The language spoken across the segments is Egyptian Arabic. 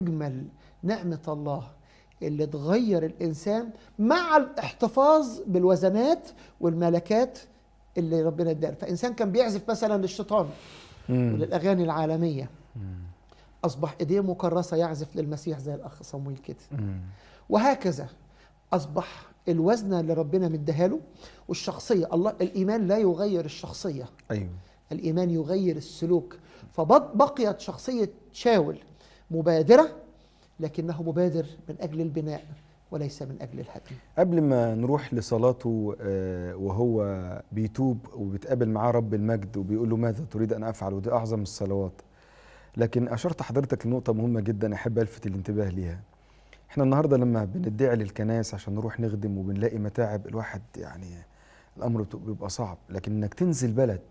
أجمل نعمة الله اللي تغير الإنسان مع الاحتفاظ بالوزنات والملكات اللي ربنا اداها فإنسان كان بيعزف مثلا للشيطان وللأغاني العالمية أصبح إيديه مكرسة يعزف للمسيح زي الأخ صمويل كده وهكذا أصبح الوزنة اللي ربنا مديها له والشخصية الله الإيمان لا يغير الشخصية ايوه الإيمان يغير السلوك فبقيت شخصية شاول مبادرة لكنه مبادر من أجل البناء وليس من أجل الهدم قبل ما نروح لصلاته آه، وهو بيتوب وبيتقابل معاه رب المجد وبيقول له ماذا تريد ان افعل ودي اعظم الصلوات لكن اشرت حضرتك لنقطه مهمه جدا احب الفت الانتباه ليها احنا النهارده لما بندعي للكنائس عشان نروح نخدم وبنلاقي متاعب الواحد يعني الامر بت- بيبقى صعب لكن انك تنزل بلد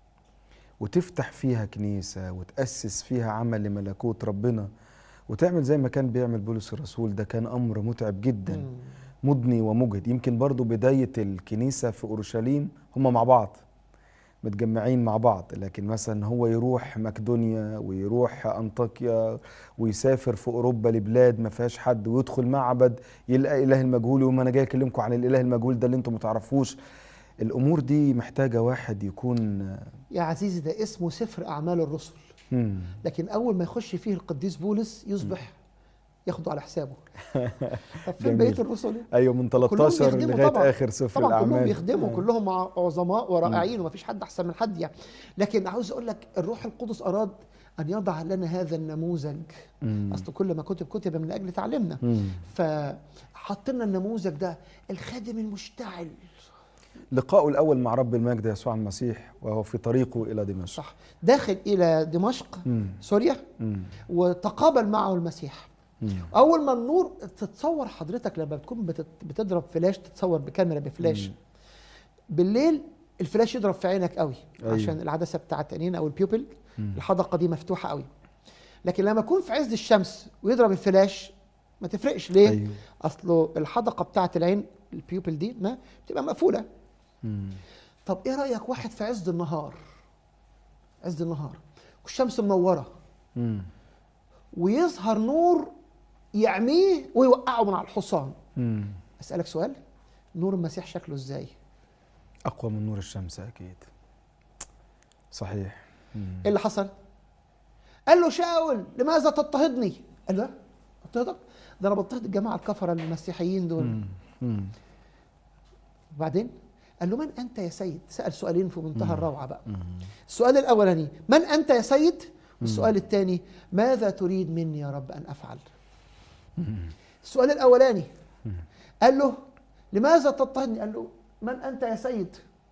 وتفتح فيها كنيسه وتاسس فيها عمل لملكوت ربنا وتعمل زي ما كان بيعمل بولس الرسول ده كان امر متعب جدا مم. مضني ومجهد يمكن برضو بداية الكنيسة في أورشليم هم مع بعض متجمعين مع بعض لكن مثلا هو يروح مقدونيا ويروح أنطاكيا ويسافر في أوروبا لبلاد ما فيهاش حد ويدخل معبد يلقى إله المجهول وما أنا جاي أكلمكم عن الإله المجهول ده اللي أنتم ما تعرفوش الأمور دي محتاجة واحد يكون يا عزيزي ده اسمه سفر أعمال الرسل مم. لكن أول ما يخش فيه القديس بولس يصبح ياخده على حسابه طب فين جميل. بقية الرسل؟ أيوة من كلهم 13 بيخدموا لغاية طبعاً. آخر سفر طبعا كلهم الأعمال بيخدموا آه. كلهم ع- عظماء ورائعين ومفيش حد احسن من حد يعني لكن عاوز اقول لك الروح القدس اراد ان يضع لنا هذا النموذج مم. اصل كل ما كتب كتب من اجل تعليمنا مم. فحط لنا النموذج ده الخادم المشتعل لقاؤه الأول مع رب المجد يسوع المسيح وهو في طريقه إلى دمشق صح داخل الى دمشق مم. سوريا مم. وتقابل معه المسيح مم. اول ما النور تتصور حضرتك لما بتكون بتت- بتضرب فلاش تتصور بكاميرا بفلاش مم. بالليل الفلاش يضرب في عينك قوي أيوة. عشان العدسه بتاعت عينين او البيوبل مم. الحدقه دي مفتوحه قوي لكن لما يكون في عز الشمس ويضرب الفلاش ما تفرقش ليه أيوه. اصله الحدقه بتاعت العين البيوبل دي ما بتبقى مقفوله مم. طب ايه رايك واحد في عز النهار عز النهار والشمس منوره مم. ويظهر نور يعميه ويوقعه من على الحصان مم. اسالك سؤال نور المسيح شكله ازاي أقوى من نور الشمس أكيد صحيح مم. ايه اللي حصل قال له شاول لماذا تضطهدني قال له "لا، اضطهدك ده انا بضطهد الجماعه الكفره المسيحيين دول مم. مم. وبعدين قال له من انت يا سيد سال سؤالين في منتهى الروعه بقى مم. السؤال الاولاني من انت يا سيد والسؤال الثاني ماذا تريد مني يا رب ان افعل السؤال الاولاني قال له لماذا تضطهدني قال له من انت يا سيد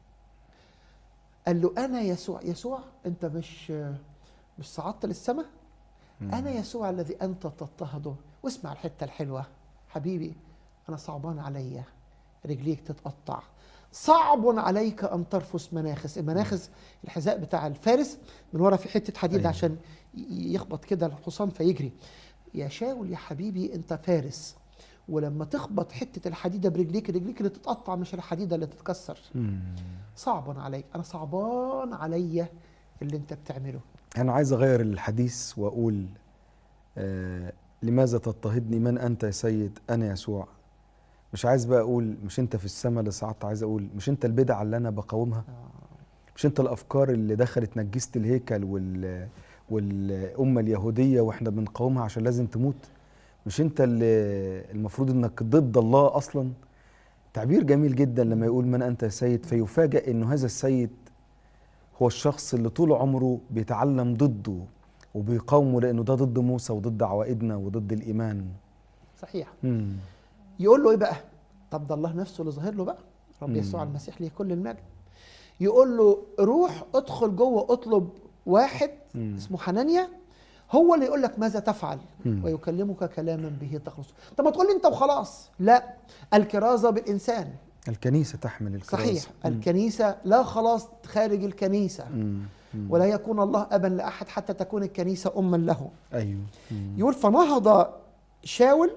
قال له انا يسوع يسوع انت مش مش صعدت للسماء انا يسوع الذي انت تضطهده واسمع الحته الحلوه حبيبي انا صعبان عليا رجليك تتقطع صعب عليك ان ترفس مناخس المناخس الحذاء بتاع الفارس من ورا في حته حديد أيوة. عشان ي- يخبط كده الحصان فيجري يا شاول يا حبيبي انت فارس ولما تخبط حته الحديده برجليك رجليك اللي تتقطع مش الحديده اللي تتكسر مم. صعب عليك انا صعبان عليا اللي انت بتعمله أنا عايز أغير الحديث وأقول آه لماذا تضطهدني من أنت يا سيد أنا يسوع مش عايز بقى أقول مش أنت في السماء اللي صعدت عايز أقول مش أنت البدع اللي أنا بقاومها مش أنت الأفكار اللي دخلت نجست الهيكل وال والأمة اليهودية وإحنا بنقاومها عشان لازم تموت مش أنت اللي المفروض إنك ضد الله أصلا تعبير جميل جدا لما يقول من أنت يا سيد فيفاجأ إنه هذا السيد هو الشخص اللي طول عمره بيتعلم ضده وبيقاومه لأنه ده ضد موسى وضد عوائدنا وضد الإيمان صحيح مم. يقول له ايه بقى طب ده الله نفسه اللي ظاهر له بقى رب مم. يسوع المسيح ليه كل المجد يقول له روح ادخل جوه اطلب واحد مم. اسمه حنانيا هو اللي يقول لك ماذا تفعل مم. ويكلمك كلاما به تخلص طب ما تقول لي انت وخلاص لا الكرازه بالانسان الكنيسة تحمل الكراسة صحيح مم. الكنيسه لا خلاص خارج الكنيسه مم. مم. ولا يكون الله ابا لاحد حتى تكون الكنيسه اما له أيوه مم. يقول فنهض شاول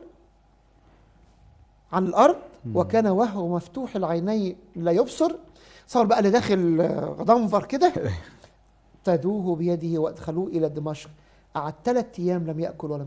عن الارض وكان وهو مفتوح العينين لا يبصر صار بقى اللي داخل آه، غضنفر كده ابتدوه بيده وادخلوه الى دمشق قعد ثلاث ايام لم ياكل ولم